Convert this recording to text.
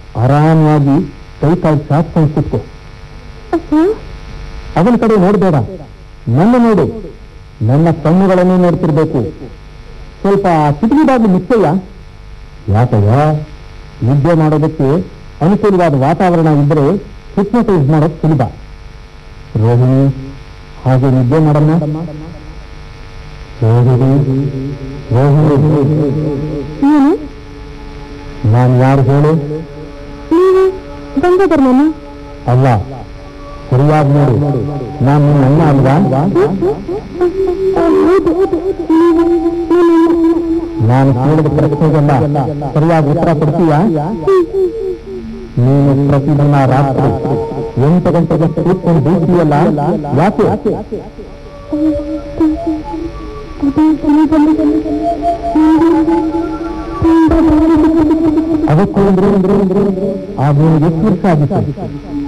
ಆರಾಮವಾಗಿ ಕೈ ಕಾಲು ಚಾಚ್ಕೊಂಡು ಕೂತ್ಕೋ ಅಪ್ಪ ಅವನ ಕಡೆ ನೋಡಬೇಡ ನನ್ನ ನೋಡು ನನ್ನ ಕಣ್ಣುಗಳನ್ನು ನೋಡ್ತಿರ್ಬೇಕು ಸ್ವಲ್ಪ ಕಿಟಕಿ ಬಾಗಿಲು ಮುಚ್ಚಯ್ಯ ಯಾಕಯ್ಯ ನಿದ್ದೆ ಮಾಡೋದಕ್ಕೆ ಅನುಕೂಲವಾದ ವಾತಾವರಣ ಇದ್ರೆ ಹಿಪ್ನಟೈಸ್ ಮಾಡೋದು ಸುಲಭ ರೋಹಿಣಿ ಹಾಗೆ ನಿದ್ದೆ ಮಾಡಮ್ಮ ರೋಹಿಣಿ ರೋಹಿಣಿ ಏನು ನಾನು ಯಾರು ಹೇಳು ನೀವು ಗಂಗಾಧರ್ ಮಾಮ ಅಲ್ಲ ಸರಿಯಾಗಿ ನೋಡು ನಾನು ನಿನ್ನ ಅಣ್ಣ ಅಲ್ವಾ ಹೌದು ನೀವು ನಾನು ಕೇಳಿದ ಪ್ರಶ್ನೆಗೆಲ್ಲ ಸರಿಯಾಗಿ ಉತ್ತರ ಕೊಡ್ತೀಯಾ ನೀನು ಪ್ರತಿದಿನ ರಾತ್ರಿ ಎಂಟು ಗಂಟೆಗೆ ಕೂತ್ಕೊಂಡು ಬೀಳ್ತೀಯಲ್ಲ ಯಾಕೆ ಅದಕ್ಕೆ ಅಂದ್ರೆ ಆಗ ಎಷ್ಟು ವರ್ಷ ಆಗಿತ್ತು